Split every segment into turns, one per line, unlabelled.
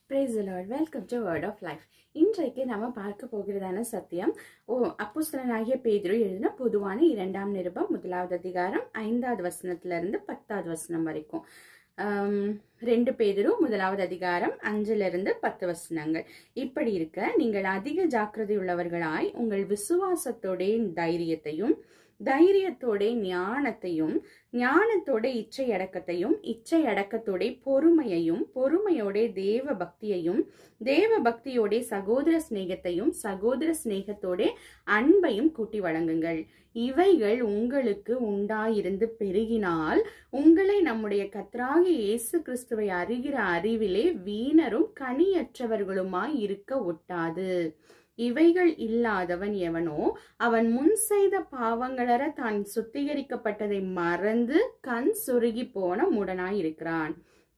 price lord welcome to word of life இன்றைக்கு நம்ம பார்க்க போகிறதான சத்தியம் ஓ அப்போஸ்தலனாகிய பேதுரு எழுதின பொதுவான இரண்டாம் நிருபம் முதலாவது அதிகாரம் ஐந்தாவது வசனத்துல இருந்து பத்தாவது வசனம் வரைக்கும் ஆம், ரெண்டு பேதுரு முதலாவது அதிகாரம் அஞ்சுல இருந்து பத்து வசனங்கள் இப்படி இருக்க நீங்கள் அதிக ஜாக்கிரதை உள்ளவர்களாய் உங்கள் விசுவாசத்தோட தைரியத்தையும் தைரியத்தோட ஞானத்தையும் ஞானத்தோட இச்சை அடக்கத்தையும் இச்சை அடக்கத்தோட பொறுமையையும் பொறுமையோட தேவ பக்தியையும் தேவ பக்தியோட சகோதர சிநேகத்தையும் சகோதர சிநேகத்தோட அன்பையும் கூட்டி வழங்குங்கள் இவைகள் உங்களுக்கு உண்டாயிருந்து பெருகினால் உங்களை நம்முடைய கர்த்தராகிய இயேசு கிறிஸ்துவை அறிகிற அறிவிலே வீணரும் கனியற்றவர்களுமாய் இருக்க ஒட்டாது இவைகள் இல்லாதவன் எவனோ அவன் முன் செய்த பாவங்களற தான் சுத்திகரிக்கப்பட்டதை மறந்து கண் சொருகி போன முடனாய் இருக்கிறான்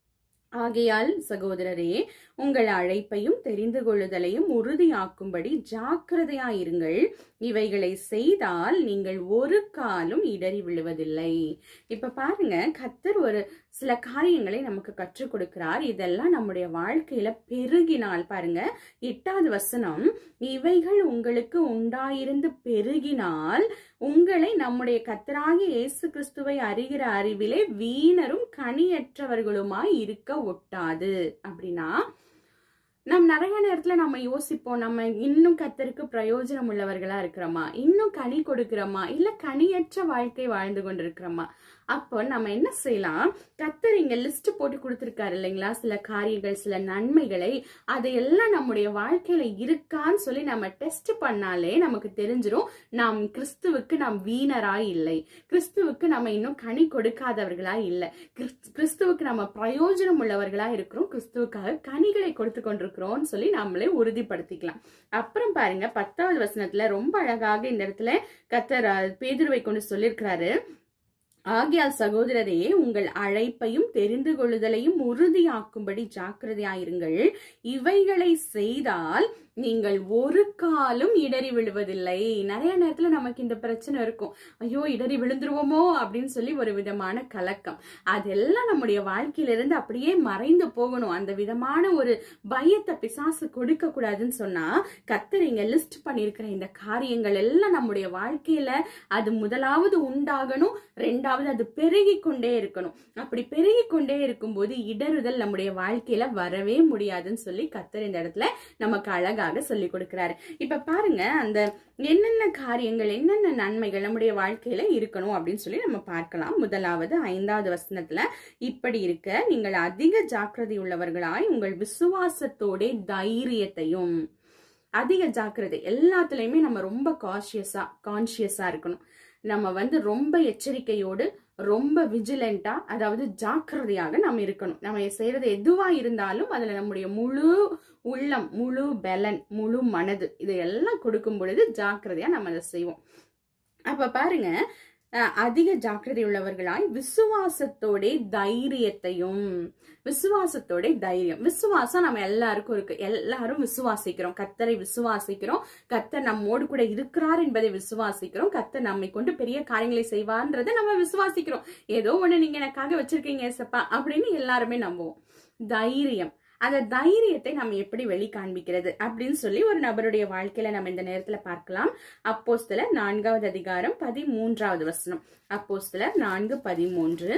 ஆகையால் சகோதரரே உங்கள் அழைப்பையும் தெரிந்து கொள்ளுதலையும் உறுதியாக்கும்படி ஜாக்கிரதையாயிருங்கள் இவைகளை செய்தால் நீங்கள் ஒரு காலும் இடறி விழுவதில்லை இப்ப பாருங்க கத்தர் ஒரு சில காரியங்களை நமக்கு கற்றுக் கொடுக்கிறார் இதெல்லாம் நம்முடைய வாழ்க்கையில பெருகினால் பாருங்க எட்டாவது வசனம் இவைகள் உங்களுக்கு உண்டாயிருந்து பெருகினால் உங்களை நம்முடைய கத்தராகிய இயேசு கிறிஸ்துவை அறிகிற அறிவிலே வீணரும் கனியற்றவர்களுமாய் இருக்க ஒட்டாது அப்படின்னா நம் நிறைய நேரத்துல நம்ம யோசிப்போம் நம்ம இன்னும் கத்தருக்கு பிரயோஜனம் உள்ளவர்களா இருக்கிறோமா இன்னும் கனி கொடுக்கிறோமா இல்ல கனியற்ற வாழ்க்கை வாழ்ந்து கொண்டிருக்கிறோமா அப்போ நம்ம என்ன செய்யலாம் கத்தர் இங்க லிஸ்ட் போட்டு கொடுத்திருக்காரு இல்லைங்களா சில காரியங்கள் சில நன்மைகளை அதையெல்லாம் நம்முடைய வாழ்க்கையில இருக்கான்னு சொல்லி நம்ம டெஸ்ட் பண்ணாலே நமக்கு தெரிஞ்சிரும் நாம் கிறிஸ்துவுக்கு நாம் வீணராய் இல்லை கிறிஸ்துவுக்கு நம்ம இன்னும் கனி கொடுக்காதவர்களா இல்லை கிறிஸ்- கிறிஸ்துவுக்கு நம்ம பிரயோஜனம் உள்ளவர்களா இருக்கிறோம் கிறிஸ்துவுக்காக கனிகளை கொடுத்து கொண்டிருக்கிறோம்னு சொல்லி நம்மளே உறுதிப்படுத்திக்கலாம் அப்புறம் பாருங்க பத்தாவது வசனத்துல ரொம்ப அழகாக இந்த இடத்துல கத்தர் அஹ், பேதுருவை கொண்டு சொல்லியிருக்கிறாரு ஆகியால் சகோதரரே உங்கள் அழைப்பையும் தெரிந்து கொள்ளுதலையும் உறுதியாக்கும்படி ஜாக்கிரதையாயிருங்கள் இவைகளை செய்தால் நீங்கள் ஒரு காலும் இடறி விழுவதில்லை நிறைய நேரத்துல நமக்கு இந்த பிரச்சனை இருக்கும் ஐயோ இடறி விழுந்துருவோமோ அப்படின்னு சொல்லி ஒரு விதமான கலக்கம் அதெல்லாம் நம்முடைய வாழ்க்கையிலிருந்து அப்படியே மறைந்து போகணும் அந்த விதமான ஒரு பயத்தை பிசாசு கொடுக்க கூடாதுன்னு சொன்னா கத்தர் இங்க லிஸ்ட் பண்ணியிருக்கிற இந்த காரியங்கள் எல்லாம் நம்முடைய வாழ்க்கையில அது முதலாவது உண்டாகணும் ரெண்டாவது அது பெருகி கொண்டே இருக்கணும் அப்படி பெருகி கொண்டே இருக்கும்போது இடறுதல் நம்முடைய வாழ்க்கையில வரவே முடியாதுன்னு சொல்லி கத்தர் இந்த இடத்துல நமக்கு அழகாக சொல்லி கொடுக்கிறாரு இப்ப பாருங்க அந்த என்னென்ன காரியங்கள் என்னென்ன நன்மைகள் நம்முடைய வாழ்க்கையில இருக்கணும் அப்படின்னு சொல்லி நம்ம பார்க்கலாம் முதலாவது ஐந்தாவது வசனத்துல இப்படி இருக்க நீங்கள் அதிக ஜாக்கிரதை உள்ளவர்களாய் உங்கள் விசுவாசத்தோட தைரியத்தையும் அதிக ஜாக்கிரதை எல்லாத்துலயுமே நம்ம ரொம்ப காஷியஸா கான்சியஸா இருக்கணும் நம்ம வந்து ரொம்ப எச்சரிக்கையோடு ரொம்ப விஜிலண்டா அதாவது ஜாக்கிரதையாக நம்ம இருக்கணும் நம்ம செய்யறது எதுவா இருந்தாலும் அதுல நம்முடைய முழு உள்ளம் முழு பலன் முழு மனது இதையெல்லாம் கொடுக்கும் பொழுது ஜாக்கிரதையா நம்ம அதை செய்வோம் அப்ப பாருங்க அஹ், அதிக ஜாக்கிரதை உள்ளவர்களாய் விசுவாசத்தோட தைரியத்தையும் விசுவாசத்தோட தைரியம் விசுவாசம் நம்ம எல்லாருக்கும் இருக்கு எல்லாரும் விசுவாசிக்கிறோம் கத்தரை விசுவாசிக்கிறோம் கத்தர் நம்மோடு கூட இருக்கிறார் என்பதை விசுவாசிக்கிறோம் கத்தர் நம்மை கொண்டு பெரிய காரியங்களை செய்வார்ன்றதை நம்ம விசுவாசிக்கிறோம் ஏதோ ஒண்ணு நீங்க எனக்காக வச்சிருக்கீங்க ஏசப்பா அப்படின்னு எல்லாருமே நம்புவோம் தைரியம் அந்த தைரியத்தை நம்ம எப்படி வெளி காண்பிக்கிறது அப்படின்னு சொல்லி ஒரு நபருடைய வாழ்க்கையில நம்ம இந்த நேரத்துல பார்க்கலாம் அப்போஸ்தல நான்காவது அதிகாரம் பதிமூன்றாவது வசனம் அப்போஸ்தல நான்கு பதிமூன்று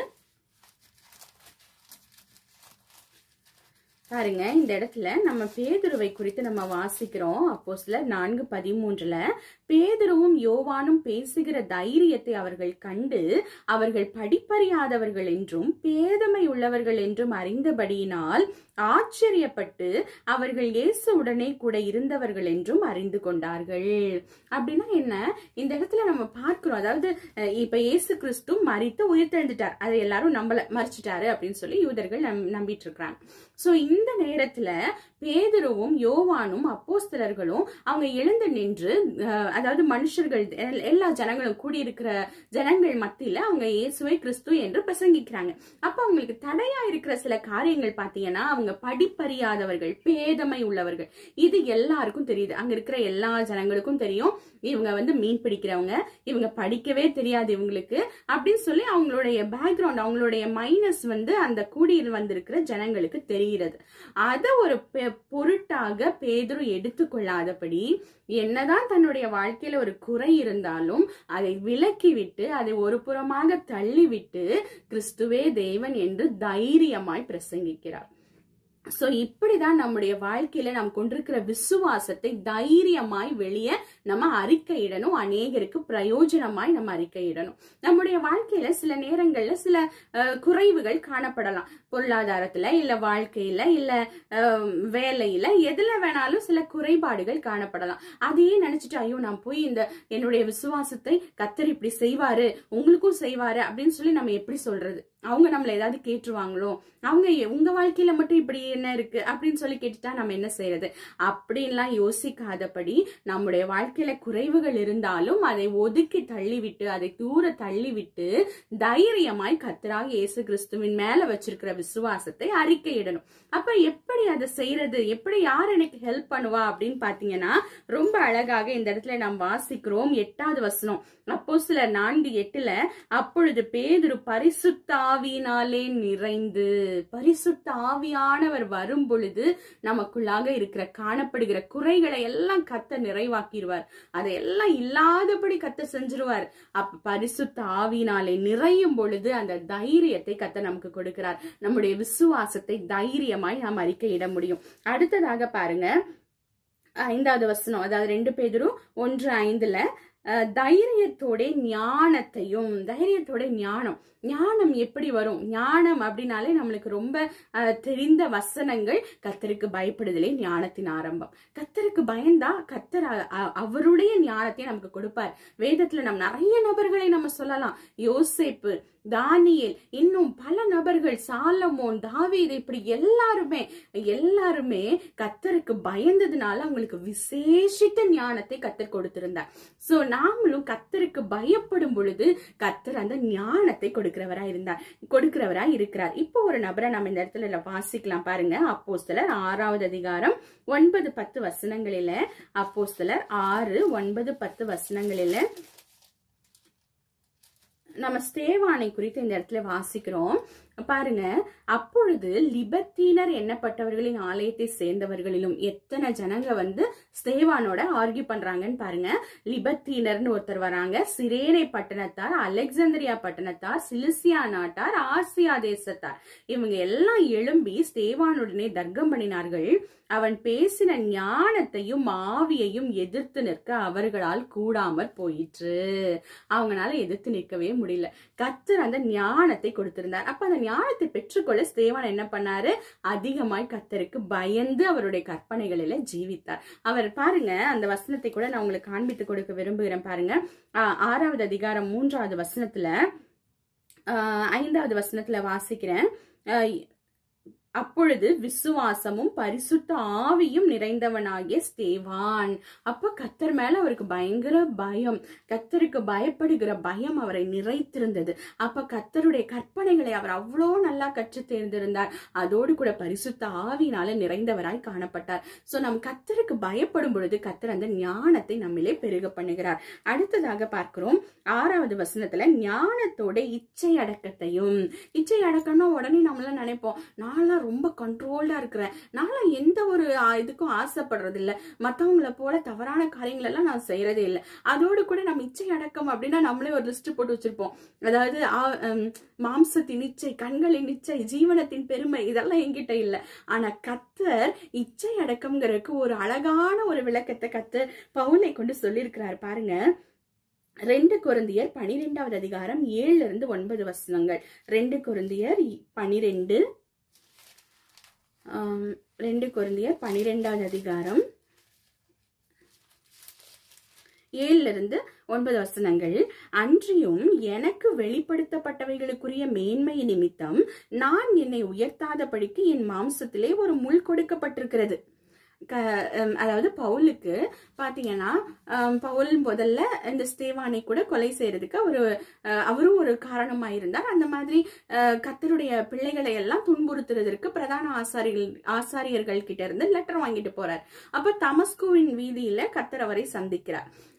பாருங்க இந்த இடத்துல நம்ம பேதுருவை குறித்து நம்ம வாசிக்கிறோம் அப்போ சில நான்கு பதிமூன்றுல பேதுருவும் யோவானும் பேசுகிற தைரியத்தை அவர்கள் கண்டு அவர்கள் படிப்பறியாதவர்கள் என்றும் பேதமை உள்ளவர்கள் என்றும் அறிந்தபடியினால் ஆச்சரியப்பட்டு அவர்கள் இயேசுவுடனே கூட இருந்தவர்கள் என்றும் அறிந்து கொண்டார்கள் அப்படின்னா என்ன இந்த இடத்துல நம்ம பார்க்கிறோம் அதாவது அஹ், இப்ப இயேசு கிறிஸ்து மறித்து உயிர்த்தெழுந்துட்டார் அதை எல்லாரும் நம்பல மறிச்சிட்டாரு அப்படின்னு சொல்லி யூதர்கள் நம்- நம்பிட்டு இருக்கிறாங்க சோ இந்த நேரத்துல பேதுருவும் யோவானும் அப்போஸ்தலர்களும் அவங்க எழுந்து நின்று அஹ், அதாவது மனுஷர்கள் எல்- எல்லா ஜனங்களும் கூடியிருக்கிற ஜனங்கள் மத்தியில அவங்க இயேசுவை கிறிஸ்து என்று பிரசங்கிக்கிறாங்க அப்ப அவங்களுக்கு தடையா இருக்கிற சில காரியங்கள் பாத்தீங்கன்னா அவங்க படிப்பறியாதவர்கள் பேதமை உள்ளவர்கள் இது எல்லாருக்கும் தெரியுது அங்க இருக்கிற எல்லா ஜனங்களுக்கும் தெரியும் இவங்க வந்து மீன் பிடிக்கிறவங்க இவங்க படிக்கவே தெரியாது இவங்களுக்கு அப்படின்னு சொல்லி அவங்களுடைய பேக்ரவுண்ட் அவங்களுடைய மைனஸ் வந்து அந்த கூடி வந்திருக்கிற ஜனங்களுக்கு தெரிகிறது அத ஒரு பெ- பொருட்டாக பேதுரு எடுத்துக்கொள்ளாதபடி என்னதான் தன்னுடைய வாழ்க்கையில ஒரு குறை இருந்தாலும் அதை விலக்கி விட்டு அதை ஒரு புறமாக தள்ளிவிட்டு கிறிஸ்துவே தேவன் என்று தைரியமாய் பிரசங்கிக்கிறார் சோ இப்படிதான் நம்முடைய வாழ்க்கையில நாம் கொண்டிருக்கிற விசுவாசத்தை தைரியமாய் வெளியே நம்ம அறிக்கையிடணும் அநேகருக்கு பிரயோஜனமாய் நம்ம அறிக்கையிடணும் நம்முடைய வாழ்க்கையில சில நேரங்கள்ல சில அஹ், குறைவுகள் காணப்படலாம் பொருளாதாரத்துல இல்ல வாழ்க்கையில இல்ல அஹ், வேலையில எதுல வேணாலும் சில குறைபாடுகள் காணப்படலாம் அதையே நினைச்சிட்டு ஐயோ நான் போய் இந்த என்னுடைய விசுவாசத்தை கத்தர் இப்படி செய்வாரு உங்களுக்கும் செய்வாரு அப்படின்னு சொல்லி நம்ம எப்படி சொல்றது அவங்க நம்மள ஏதாவது கேட்டுருவாங்களோ அவங்க எ- உங்க வாழ்க்கையில மட்டும் இப்படி என்ன இருக்கு அப்படின்னு சொல்லி கேட்டுட்டா நம்ம என்ன செய்யறது அப்படின்லாம் யோசிக்காதபடி நம்முடைய வாழ்க்கையில குறைவுகள் இருந்தாலும் அதை ஒதுக்கி தள்ளிவிட்டு அதை தூர தள்ளிவிட்டு தைரியமாய் கத்தராக இயேசு கிறிஸ்துவின் மேல வச்சிருக்கிற விசுவாசத்தை அறிக்கையிடணும் அப்ப எப்படி அதை செய்யறது எப்படி யார் எனக்கு ஹெல்ப் பண்ணுவா அப்படின்னு பாத்தீங்கன்னா ரொம்ப அழகாக இந்த இடத்துல நாம் வாசிக்கிறோம் எட்டாவது வசனம் அப்போ சில நான்கு எட்டுல அப்பொழுது பேதுரு பரிசுத்த ஆவியினாலே நிறைந்து பரிசுத்த ஆவியானவர் வரும் பொழுது நமக்குள்ளாக இருக்கிற காணப்படுகிற குறைகளை எல்லாம் கத்த நிறைவாக்கிடுவார் அதையெல்லாம் இல்லாதபடி கத்த செஞ்சிருவார் அப்ப பரிசுத்த ஆவியினாலே நிறையும் பொழுது அந்த தைரியத்தை கத்த நமக்கு கொடுக்கிறார் நம்முடைய விசுவாசத்தை தைரியமாய் நாம் அறிக்கையிட முடியும் அடுத்ததாக பாருங்க ஐந்தாவது வசனம் அதாவது ரெண்டு பேரும் ஒன்று ஐந்துல அஹ், தைரியத்தோட ஞானத்தையும் தைரியத்தோட ஞானம் ஞானம் எப்படி வரும் ஞானம் அப்படின்னாலே நம்மளுக்கு ரொம்ப அஹ், தெரிந்த வசனங்கள் கத்தருக்கு பயப்படுதலே ஞானத்தின் ஆரம்பம் கத்தருக்கு பயந்தா கத்தர் அ- அ- அவருடைய ஞானத்தை நமக்கு கொடுப்பார் வேதத்துல நம்ம நிறைய நபர்களை நம்ம சொல்லலாம் யோசேப்பு தானியேல் இன்னும் பல நபர்கள் சாலமோன் தாவீது இப்படி எல்லாருமே எல்லாருமே கத்தருக்கு பயந்ததுனால அவங்களுக்கு விசேஷித்த ஞானத்தை கத்தர் கொடுத்திருந்தார் சோ நாமளும் கத்தருக்கு பயப்படும் பொழுது கத்தர் அந்த ஞானத்தை கொடுக்கிறவரா இருந்தார் கொடுக்கிறவரா இருக்கிறார் இப்போ ஒரு நபரை நம்ம இந்த இடத்துல இல்ல வாசிக்கலாம் பாருங்க அப்போஸ்தலர் ஆறாவது அதிகாரம் ஒன்பது பத்து வசனங்களில அப்போஸ்தலர் ஆறு ஒன்பது பத்து வசனங்களில நம்ம ஸ்தேவானை குறித்து இந்த இடத்துல வாசிக்கிறோம் பாருங்க அப்பொழுது லிபர்த்தீனர் எண்ணப்பட்டவர்களின் ஆலயத்தை சேர்ந்தவர்களிலும் எத்தனை ஜனங்க வந்து ஸ்தேவானோட ஆர்கியூ பண்றாங்கன்னு பாருங்க லிபர்த்தீனர்னு ஒருத்தர் வராங்க சிரேனை பட்டணத்தார் அலெக்சாந்திரியா பட்டணத்தார் சிலிசியா நாட்டார் ஆசியா தேசத்தார் இவங்க எல்லாம் எழும்பி ஸ்தேவானுடனே தர்க்கம் பண்ணினார்கள் அவன் பேசின ஞானத்தையும் ஆவியையும் எதிர்த்து நிற்க அவர்களால் கூடாமற் போயிற்று அவங்களால எதிர்த்து நிற்கவே முடியல கத்தர் அந்த ஞானத்தை கொடுத்திருந்தார் அப்ப அந்த ஞானத்தை பெற்றுக்கொள்ள ஸ்தேவான் என்ன பண்ணாரு அதிகமாய் கத்தருக்கு பயந்து அவருடைய கற்பனைகளில ஜீவித்தார் அவர் பாருங்க அந்த வசனத்தை கூட நான் உங்களுக்கு காண்பித்து கொடுக்க விரும்புகிறேன் பாருங்க ஆஹ் ஆறாவது அதிகாரம் மூன்றாவது வசனத்துல ஆஹ் ஐந்தாவது வசனத்துல வாசிக்கிறேன் ஆஹ் அப்பொழுது விசுவாசமும் பரிசுத்த ஆவியும் நிறைந்தவனாகிய ஸ்தேவான் அப்ப கத்தர் மேல அவருக்கு பயங்கர பயம் கத்தருக்கு பயப்படுகிற பயம் அவரை நிறைத்திருந்தது அப்ப கத்தருடைய கற்பனைகளை அவர் அவ்வளோ நல்லா கற்று தேர்ந்திருந்தார் அதோடு கூட பரிசுத்த ஆவியினால நிறைந்தவராய் காணப்பட்டார் சோ நம் கத்தருக்கு பயப்படும் பொழுது கத்தர் அந்த ஞானத்தை நம்மிலே பெருக பண்ணுகிறார் அடுத்ததாக பார்க்கிறோம் ஆறாவது வசனத்துல ஞானத்தோட இச்சை அடக்கத்தையும் இச்சை அடக்கம்னா உடனே நம்மளாம் நினைப்போம் நான்லாம் ரொம்ப கண்ட்ரோல்டா இருக்கிறேன் நான்லாம் எந்த ஒரு ஆ, இதுக்கும் ஆசைப்படுறது இல்ல மத்தவங்கள போல தவறான காரியங்கள் எல்லாம் நான் செய்யறதே இல்லை அதோடு கூட நம்ம இச்சை அடக்கம் அப்படின்னா நம்மளே ஒரு லிஸ்ட் போட்டு வச்சிருப்போம் அதாவது ஆ- ஹம், மாம்சத்தின் இச்சை கண்களின் இச்சை ஜீவனத்தின் பெருமை இதெல்லாம் என்கிட்ட இல்ல ஆனா கத்தர் இச்சை அடக்கம்ங்கிறதுக்கு ஒரு அழகான ஒரு விளக்கத்தை கத்தர் பவுலை கொண்டு சொல்லியிருக்கிறார் பாருங்க ரெண்டு கொருந்தியர் பனிரெண்டாவது அதிகாரம் ஏழுல இருந்து ஒன்பது வசனங்கள் ரெண்டு கொருந்தியர் இ- பனிரெண்டு ஆம், ரெண்டு கொருந்தியர் பனிரெண்டாவது அதிகாரம் ஏழுல இருந்து ஒன்பது வசனங்கள் அன்றியும் எனக்கு வெளிப்படுத்தப்பட்டவைகளுக்குரிய மேன்மை நிமித்தம் நான் என்னை உயர்த்தாதபடிக்கு என் மாம்சத்திலே ஒரு முள் கொடுக்கப்பட்டிருக்கிறது க ஹம், அதாவது பவுலுக்கு பாத்தீங்கன்னா ஹம், பவுல் முதல்ல இந்த ஸ்தேவானை கூட கொலை செய்யறதுக்கு அவரு அஹ், அவரும் ஒரு காரணமா இருந்தார் அந்த மாதிரி அஹ், கர்த்தருடைய பிள்ளைகளை எல்லாம் துன்புறுத்துறதற்கு பிரதான ஆசாரிகள் ஆசாரியர்கள் கிட்ட இருந்து லெட்டர் வாங்கிட்டு போறார் அப்ப தமஸ்குவின் வீதியில கர்த்தர் அவரை சந்திக்கிறார்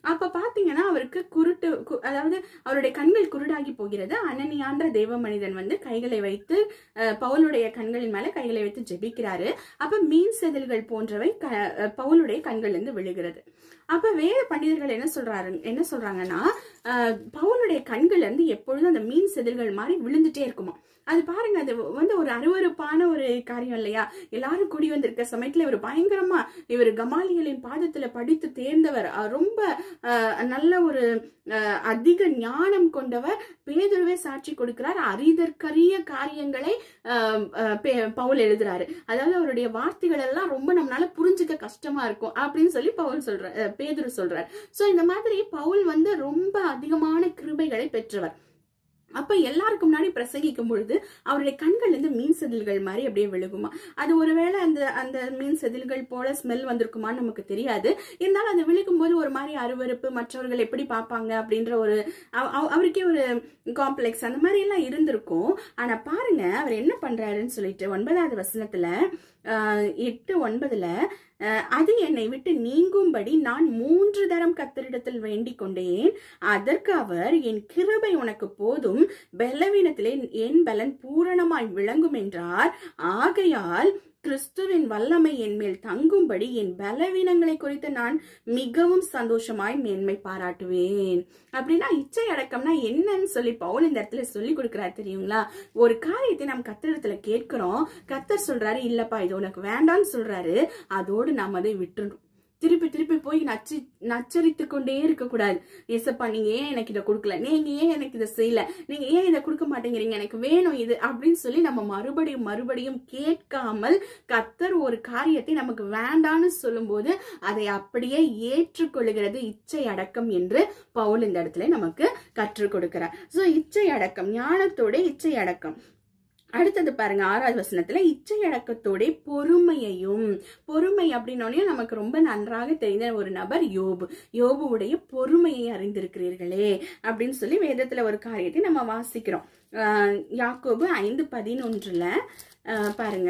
அப்ப பாத்தீங்கன்னா அவருக்கு குருட்டு கு- அதாவது அவருடைய கண்கள் குருடாகி போகிறது அனனியான்ற தேவ மனிதன் வந்து கைகளை வைத்து அஹ், பவுலுடைய கண்களின் மேல கைகளை வைத்து ஜெபிக்கிறாரு அப்ப மீன் செதில்கள் போன்றவை க- அஹ், பவுலுடைய கண்கள்ல இருந்து விழுகிறது அப்ப வேத பண்டிதர்கள் என்ன சொல்றாரு என்ன சொல்றாங்கன்னா அஹ், பவுலுடைய கண்கள்ல இருந்து எப்பொழுதும் அந்த மீன் செதில்கள் மாதிரி விழுந்துட்டே இருக்குமா அது பாருங்க அது வந்து ஒரு அருவருப்பான ஒரு காரியம் இல்லையா எல்லாரும் கூடி வந்திருக்க சமயத்துல இவர் பயங்கரமா இவர் கமாலிகளின் பாதத்துல படித்து தேர்ந்தவர் அஹ் ரொம்ப அஹ், நல்ல ஒரு அஹ், அதிக ஞானம் கொண்டவர் பேதுருவே சாட்சி கொடுக்கிறார் அரிதற்கரிய காரியங்களை அஹ், அஹ், பே- பவுல் எழுதுறாரு அதாவது அவருடைய வார்த்தைகள் எல்லாம் ரொம்ப நம்மளால புரிஞ்சுக்க கஷ்டமா இருக்கும் அப்படின்னு சொல்லி பவுல் சொல்ற அஹ், பேதுரு சொல்றார் சோ இந்த மாதிரி பவுல் வந்து ரொம்ப அதிகமான கிருபைகளை பெற்றவர் அப்ப எல்லாருக்கும் முன்னாடி பிரசங்கிக்கும் பொழுது அவருடைய கண்கள்ல இருந்து மீன் செதில்கள் மாதிரி அப்படியே விழுகுமா அது ஒருவேளை அந்த அந்த மீன் செதில்கள் போல ஸ்மெல் வந்திருக்குமான்னு நமக்கு தெரியாது இருந்தாலும் அது விழுகும் போது ஒரு மாதிரி அருவருப்பு மற்றவர்கள் எப்படி பார்ப்பாங்க அப்படின்ற ஒரு அவ- அவ- அவருக்கே ஒரு காம்ப்ளெக்ஸ் அந்த மாதிரி எல்லாம் இருந்திருக்கும் ஆனா பாருங்க அவர் என்ன பண்றாருன்னு சொல்லிட்டு ஒன்பதாவது வசனத்துல ஆஹ், எட்டு ஒன்பதுல ஆஹ், அது என்னை விட்டு நீங்கும்படி நான் மூன்று தரம் கத்தரிடத்தில் வேண்டிக் கொண்டேன் அதற்கு அவர் என் கிருபை உனக்கு போதும் பலவீனத்திலே என் பலன் பூரணமாய் விளங்கும் என்றார் ஆகையால் கிறிஸ்துவின் வல்லமை என் மேல் தங்கும்படி என் பலவீனங்களை குறித்து நான் மிகவும் சந்தோஷமாய் மேன்மை பாராட்டுவேன் அப்படின்னா இச்சை அடக்கம்னா என்னன்னு சொல்லி பவுல் இந்த இடத்துல சொல்லி கொடுக்கிறார் தெரியுங்களா ஒரு காரியத்தை நாம் கத்திரத்துல கேட்கிறோம் கத்தர் சொல்றாரு இல்லப்பா இது உனக்கு வேண்டாம்னு சொல்றாரு அதோடு நாம் அதை விட்டுறணும் திருப்பி திருப்பி போய் நச்சு நச்சரித்து கொண்டே இருக்க கூடாது ஏசப்பா நீங்க ஏன் எனக்கு இதை கொடுக்கல நீங்க ஏன் எனக்கு இதை செய்யல நீங்க ஏன் இதை கொடுக்க மாட்டேங்கிறீங்க எனக்கு வேணும் இது அப்படின்னு சொல்லி நம்ம மறுபடியும் மறுபடியும் கேட்காமல் கத்தர் ஒரு காரியத்தை நமக்கு வேண்டான்னு சொல்லும்போது அதை அப்படியே ஏற்றுக்கொள்கிறது இச்சை அடக்கம் என்று பவுல் இந்த இடத்துல நமக்கு கற்றுக் கொடுக்கிறார் சோ இச்சை அடக்கம் ஞானத்தோட இச்சை அடக்கம் அடுத்தது பாருங்க ஆறாவது வசனத்துல இச்சை அடக்கத்தோட பொறுமையையும் பொறுமை அப்படின்னோடனே நமக்கு ரொம்ப நன்றாக தெரிந்த ஒரு நபர் யோபு யோபுவுடைய பொறுமையை அறிந்திருக்கிறீர்களே அப்படின்னு சொல்லி வேதத்துல ஒரு காரியத்தை நம்ம வாசிக்கிறோம் ஆஹ் யாக்கோபு ஐந்து பதினொன்றுல ஆஹ் பாருங்க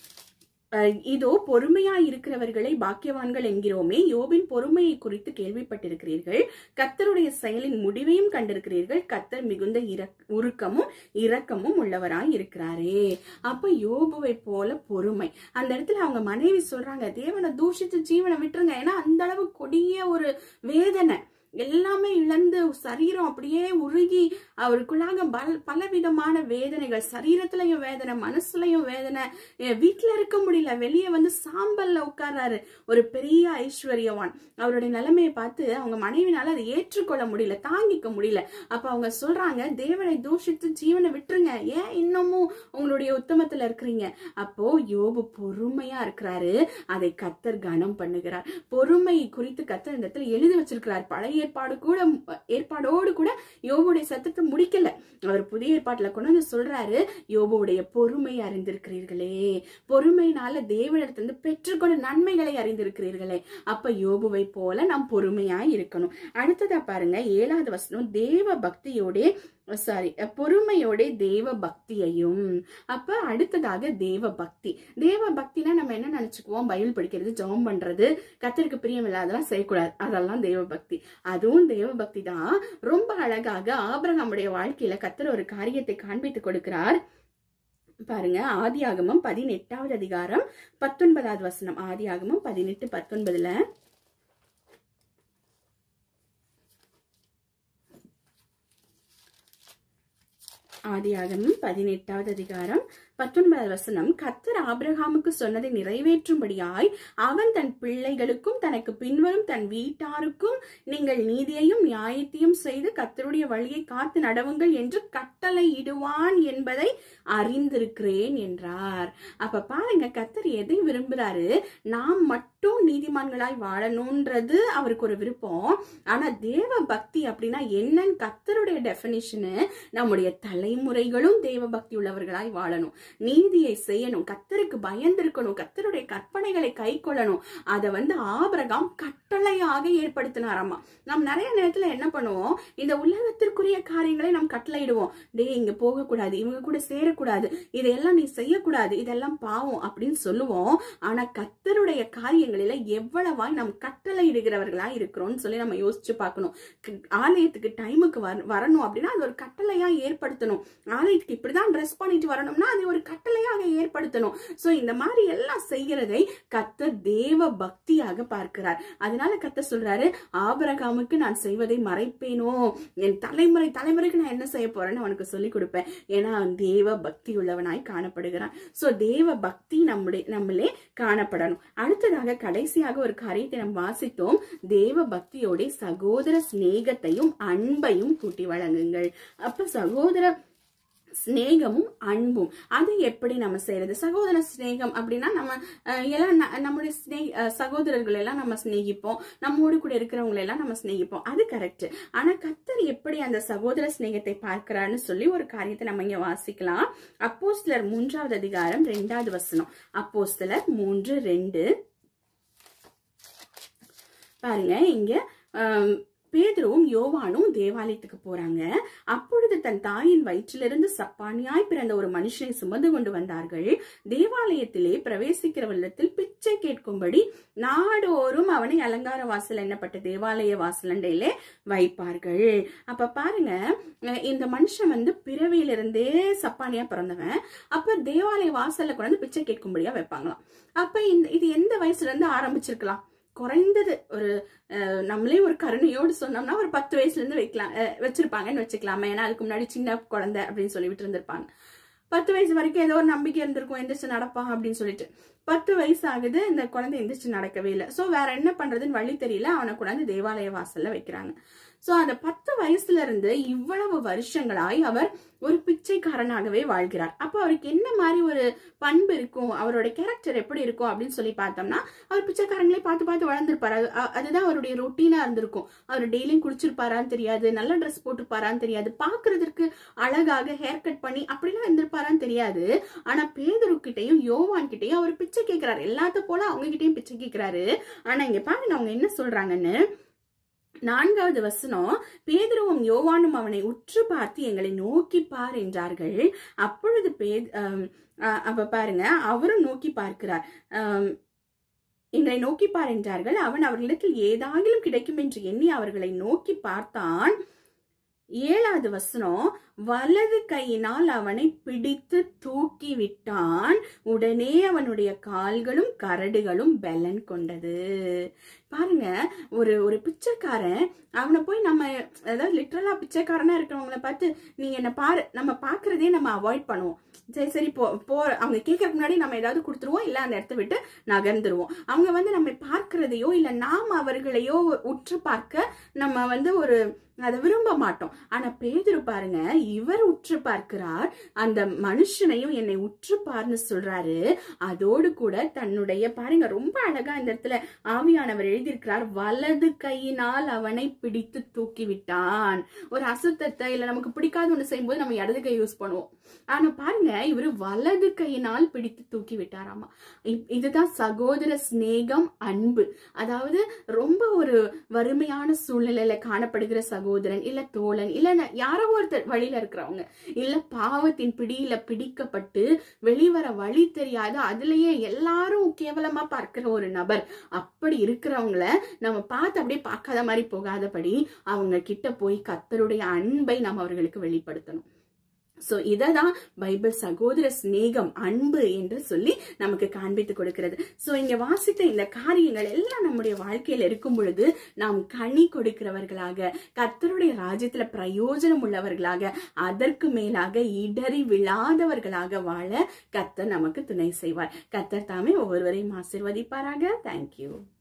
அஹ் இதோ பொறுமையா இருக்கிறவர்களை பாக்கியவான்கள் என்கிறோமே யோபின் பொறுமையை குறித்து கேள்விப்பட்டிருக்கிறீர்கள் கத்தருடைய செயலின் முடிவையும் கண்டிருக்கிறீர்கள் கத்தர் மிகுந்த இரக்- உருக்கமும் இரக்கமும் உள்ளவராய் இருக்கிறாரே அப்ப யோபுவை போல பொறுமை அந்த இடத்துல அவங்க மனைவி சொல்றாங்க தேவனை தூஷித்து ஜீவனை விட்டுருங்க ஏன்னா அந்த அளவு கொடிய ஒரு வேதனை எல்லாமே இழந்து சரீரம் அப்படியே உருகி அவருக்குள்ளாக பல பலவிதமான வேதனைகள் சரீரத்திலையும் வேதனை மனசுலயும் வேதனை அஹ் வீட்ல இருக்க முடியல வெளியே வந்து சாம்பல்ல உட்கார்றாரு ஒரு பெரிய ஐஸ்வர்யவான் அவருடைய நிலைமையை பார்த்து அவங்க மனைவினால அதை ஏற்றுக்கொள்ள முடியல தாங்கிக்க முடியல அப்ப அவங்க சொல்றாங்க தேவனை தூஷித்து ஜீவனை விட்டுருங்க ஏன் இன்னமும் உங்களுடைய உத்தமத்துல இருக்கிறீங்க அப்போ யோபு பொறுமையா இருக்கிறாரு அதை கத்தர் கனம் பண்ணுகிறார் பொறுமை குறித்து கத்தர் இந்த இடத்துல எழுதி வச்சிருக்கிறார் பழைய ஏற்பாடு கூட ஏற்பாடோடு கூட யோபுடைய சத்தத்தை முடிக்கல அவர் புதிய ஏற்பாட்டுல கொண்டு வந்து சொல்றாரு யோபுடைய பொறுமை அறிந்திருக்கிறீர்களே பொறுமையினால தேவனிடத்திலிருந்து பெற்றுக்கொண்ட நன்மைகளை அறிந்திருக்கிறீர்களே அப்ப யோபுவை போல நாம் பொறுமையாய் இருக்கணும் அடுத்ததா பாருங்க ஏழாவது வசனம் தேவ பக்தியோட சாரி பொறுமையோட தேவ பக்தியையும் அப்ப அடுத்ததாக தேவ பக்தி தேவ பக்தினா நம்ம என்ன நினைச்சுக்குவோம் பைபிள் படிக்கிறது ஜெபம் பண்றது கத்தருக்கு பிரியம் இல்லாதெல்லாம் செய்யக்கூடாது அதெல்லாம் தேவ பக்தி அதுவும் தேவ பக்தி தான் ரொம்ப அழகாக ஆபிரகாமுடைய வாழ்க்கையில கத்தர் ஒரு காரியத்தை காண்பித்து கொடுக்கிறார் பாருங்க ஆதியாகமம் பதினெட்டாவது அதிகாரம் பத்தொன்பதாவது வசனம் ஆதியாகமம் பதினெட்டு பத்தொன்பதுல ஆதியாகமம் பதினெட்டாவது அதிகாரம் பத்தொன்பதாவது வசனம் கத்தர் ஆபிரகாமுக்கு சொன்னதை நிறைவேற்றும்படியாய் அவன் தன் பிள்ளைகளுக்கும் தனக்கு பின்வரும் தன் வீட்டாருக்கும் நீங்கள் நீதியையும் நியாயத்தையும் செய்து கத்தருடைய வழியை காத்து நடவுங்கள் என்று கட்டளை இடுவான் என்பதை அறிந்திருக்கிறேன் என்றார் அப்ப பாருங்க கத்தர் எதை விரும்புறாரு நாம் மட்டும் நீதிமான்களாய் வாழணும்ன்றது அவருக்கு ஒரு விருப்பம் ஆனா தேவ பக்தி அப்படின்னா என்னன்னு கத்தருடைய டெபினிஷனு நம்முடைய தலைமுறைகளும் தேவ பக்தி உள்ளவர்களாய் வாழணும் நீதியை செய்யணும் கத்தருக்கு பயந்திருக்கணும் கத்தருடைய கற்பனைகளை கை கொள்ளணும் அதை வந்து ஆபரகாம் கட்டளையாக ஏற்படுத்தினாராமா நாம் நிறைய நேரத்துல என்ன பண்ணுவோம் இந்த உலகத்திற்குரிய காரியங்களை நாம் கட்டளையிடுவோம் டேய் இங்க போகக்கூடாது இவங்க கூட சேரக்கூடாது இதையெல்லாம் நீ செய்யக்கூடாது இதெல்லாம் பாவம் அப்படின்னு சொல்லுவோம் ஆனா கத்தருடைய காரியங்களில எவ்வளவாய் நாம் கட்டளையிடுகிறவர்களா இருக்கிறோம்னு சொல்லி நம்ம யோசிச்சு பார்க்கணும் க- ஆலயத்துக்கு டைமுக்கு வரணும் அப்படின்னா அது ஒரு கட்டளையா ஏற்படுத்தணும் ஆலயத்துக்கு இப்படிதான் ட்ரெஸ் பண்ணிட்டு வரணும்னா அது ஒரு கட்டளையாக ஏற்படுத்தணும் சோ இந்த மாதிரி எல்லாம் செய்கிறதை கத்தர் தேவ பக்தியாக பார்க்கிறார் அதனால கத்தர் சொல்றாரு ஆபரகாமுக்கு நான் செய்வதை மறைப்பேனோ என் தலைமுறை தலைமுறைக்கு நான் என்ன செய்ய போறேன்னு அவனுக்கு சொல்லி கொடுப்பேன் ஏன்னா அவன் தேவ பக்தி உள்ளவனாய் காணப்படுகிறான் சோ தேவ பக்தி நம்முடைய நம்மளே காணப்படணும் அடுத்ததாக கடைசியாக ஒரு காரியத்தை நாம் வாசித்தோம் தேவ பக்தியோட சகோதர சிநேகத்தையும் அன்பையும் கூட்டி வழங்குங்கள் அப்ப சகோதர சிநேகமும் அன்பும் அது எப்படி நம்ம செய்யறது சகோதர சிநேகம் அப்படின்னா நம்ம அஹ், எல்லாம் ந- நம்முடைய ஸ்னே அஹ், சகோதரர்கள் எல்லாம் நம்ம சிநேகிப்போம் நம்மோடு கூட இருக்கிறவங்களை எல்லாம் நம்ம சிநேகிப்போம் அது கரெக்ட் ஆனா கத்தர் எப்படி அந்த சகோதர சிநேகத்தை பார்க்கிறான்னு சொல்லி ஒரு காரியத்தை நம்ம இங்க வாசிக்கலாம் அப்போஸ்தலர் மூன்றாவது அதிகாரம் ரெண்டாவது வசனம் அப்போஸ்தலர் மூன்று ரெண்டு பாருங்க இங்க ஆம், பேதுருவும் யோவானும் தேவாலயத்துக்கு போறாங்க அப்பொழுது தன் தாயின் வயிற்றிலிருந்து சப்பானியாய் பிறந்த ஒரு மனுஷனை சுமந்து கொண்டு வந்தார்கள் தேவாலயத்திலே பிரவேசிக்கிற வெள்ளத்தில் பிச்சை கேட்கும்படி நாடோறும் அவனை அலங்கார வாசல் என்னப்பட்ட தேவாலய வாசலண்டையிலே வைப்பார்கள் அப்ப பாருங்க அஹ் இந்த மனுஷன் வந்து பிறவியிலிருந்தே சப்பானியா பிறந்தவன் அப்ப தேவாலய வாசல்ல கொண்டு பிச்சை கேட்கும்படியா வைப்பாங்களாம் அப்ப இந்த இது எந்த வயசுல இருந்து ஆரம்பிச்சிருக்கலாம் குறைந்தது ஒரு அஹ், நம்மளே ஒரு கருணையோடு சொன்னோம்னா ஒரு பத்து வயசுல இருந்து வைக்கலாம் அஹ், வச்சிருப்பாங்கன்னு வச்சுக்கலாமே ஏன்னா அதுக்கு முன்னாடி சின்ன குழந்தை அப்படின்னு சொல்லி விட்டு இருந்திருப்பாங்க பத்து வயசு வரைக்கும் ஏதோ ஒரு நம்பிக்கை இருந்திருக்கும் எந்திரிச்சு நடப்பான் அப்படின்னு சொல்லிட்டு பத்து வயசு ஆகுது இந்த குழந்தை எந்திரிச்சு நடக்கவே இல்லை சோ வேற என்ன பண்றதுன்னு வழி தெரியல அவனை கொண்டாந்து தேவாலய வாசல்ல வைக்கிறாங்க சோ அந்த பத்து வயசுல இருந்து இவ்வளவு வருஷங்களாய் அவர் ஒரு பிச்சைக்காரனாகவே வாழ்கிறார் அப்ப அவருக்கு என்ன மாதிரி ஒரு பண்பு இருக்கும் அவரோட கேரக்டர் எப்படி இருக்கும் அப்படின்னு சொல்லி பார்த்தோம்னா அவர் பிச்சைக்காரங்களே பார்த்து பார்த்து வளர்ந்துருப்பாரு அது- அ- அதுதான் அவருடைய ரொட்டீனா இருந்திருக்கும் அவர் டெய்லியும் குடிச்சிருப்பாரான்னு தெரியாது நல்ல ட்ரெஸ் போட்டிருப்பாரான்னு தெரியாது பாக்குறதுக்கு அழகாக ஹேர் கட் பண்ணி அப்படிலாம் இருந்திருப்பாரான்னு தெரியாது ஆனா பேதருக்கிட்டையும் யோவான் கிட்டையும் அவர் பிச்சை கேட்கிறாரு எல்லாத்த போல அவங்க கிட்டயும் பிச்சை கேட்கிறாரு ஆனா இங்க பாருங்க அவங்க என்ன சொல்றாங்கன்னு நான்காவது வசனம் பேதுருவும் யோவானும் அவனை உற்று பார்த்து எங்களை நோக்கி பார் என்றார்கள் அப்பொழுது பே ஆம், அ- அப்ப பாருங்க அவரும் நோக்கி பார்க்கிறார் ஆம், எங்களை நோக்கி பார் என்றார்கள் அவன் அவர்களிடத்தில் ஏதாகிலும் கிடைக்கும் என்று எண்ணி அவர்களை நோக்கி பார்த்தான் ஏழாவது வசனம் வலது கையினால் அவனை பிடித்து தூக்கி விட்டான் உடனே அவனுடைய கால்களும் கரடுகளும் பலன் கொண்டது பாருங்க ஒரு ஒரு பிச்சைக்காரன் அவனை போய் நம்ம அதாவது லிட்டரலா பிச்சைக்காரனா இருக்கிறவங்கள பார்த்து நீங்க என்ன பாரு நம்ம பாக்குறதே நம்ம அவாய்ட் பண்ணுவோம் சரி சரி போ போ அவங்க கேட்கறதுக்கு முன்னாடி நம்ம ஏதாவது கொடுத்துருவோம் இல்ல அந்த இடத்த விட்டு நகர்ந்துருவோம் அவங்க வந்து நம்ம பார்க்கிறதையோ இல்ல நாம் அவர்களையோ உற்று பார்க்க நம்ம வந்து ஒரு அதை விரும்ப மாட்டோம் ஆனா பேதுரு பாருங்க இவர் உற்று பார்க்கிறார் அந்த மனுஷனையும் என்னை உற்று பார்ன்னு சொல்றாரு அதோடு கூட தன்னுடைய பாருங்க ரொம்ப அழகா இந்த இடத்துல ஆவியானவர் எழுதியிருக்கிறார் வலது கையினால் அவனை பிடித்து தூக்கி விட்டான் ஒரு அசுத்தத்தை இல்ல நமக்கு பிடிக்காத ஒண்ணு செய்யும்போது நம்ம இடது கை யூஸ் பண்ணுவோம் ஆனா பாருங்க இவரு வலது கையினால் பிடித்து தூக்கி விட்டாராமா இப்- இதுதான் சகோதர சிநேகம் அன்பு அதாவது ரொம்ப ஒரு வறுமையான சூழ்நிலையில காணப்படுகிற சகோதரன் இல்ல தோழன் இல்ல ந- யாரோ ஒருத்தர் வழியில இருக்கிறவங்க இல்ல பாவத்தின் பிடியில பிடிக்கப்பட்டு வெளிவர வழி தெரியாத அதுலயே எல்லாரும் கேவலமா பார்க்கிற ஒரு நபர் அப்படி இருக்கிறவங்கள நம்ம பார்த்து அப்படியே பார்க்காத மாதிரி போகாதபடி அவங்க கிட்ட போய் கத்தருடைய அன்பை நம்ம அவர்களுக்கு வெளிப்படுத்தணும் சோ இததான் பைபிள் சகோதர சிநேகம் அன்பு என்று சொல்லி நமக்கு காண்பித்து கொடுக்கிறது சோ இங்க வாசித்த இந்த காரியங்கள் எல்லாம் நம்முடைய வாழ்க்கையில இருக்கும் பொழுது நாம் கனி கொடுக்கிறவர்களாக கர்த்தருடைய ராஜ்யத்துல பிரயோஜனம் உள்ளவர்களாக அதற்கு மேலாக இடறி விழாதவர்களாக வாழ கர்த்தர் நமக்கு துணை செய்வார் கர்த்தர் தாமே ஒவ்வொருவரையும் ஆசிர்வதிப்பாராக தேங்க்யூ